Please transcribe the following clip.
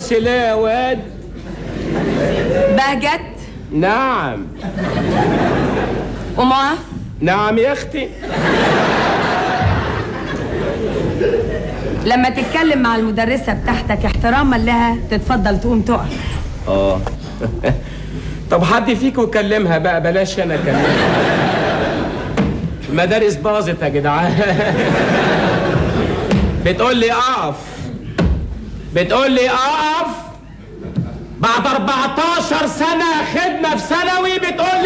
تقولش ليه يا واد بهجت نعم ومعاف نعم يا اختي لما تتكلم مع المدرسة بتاعتك احتراما لها تتفضل تقوم تقف اه طب حد فيكم يكلمها بقى بلاش انا اكلمها المدارس باظت يا جدعان بتقول لي اقف بتقول لي اقف بعد 14 سنة خدمة في ثانوي بتقول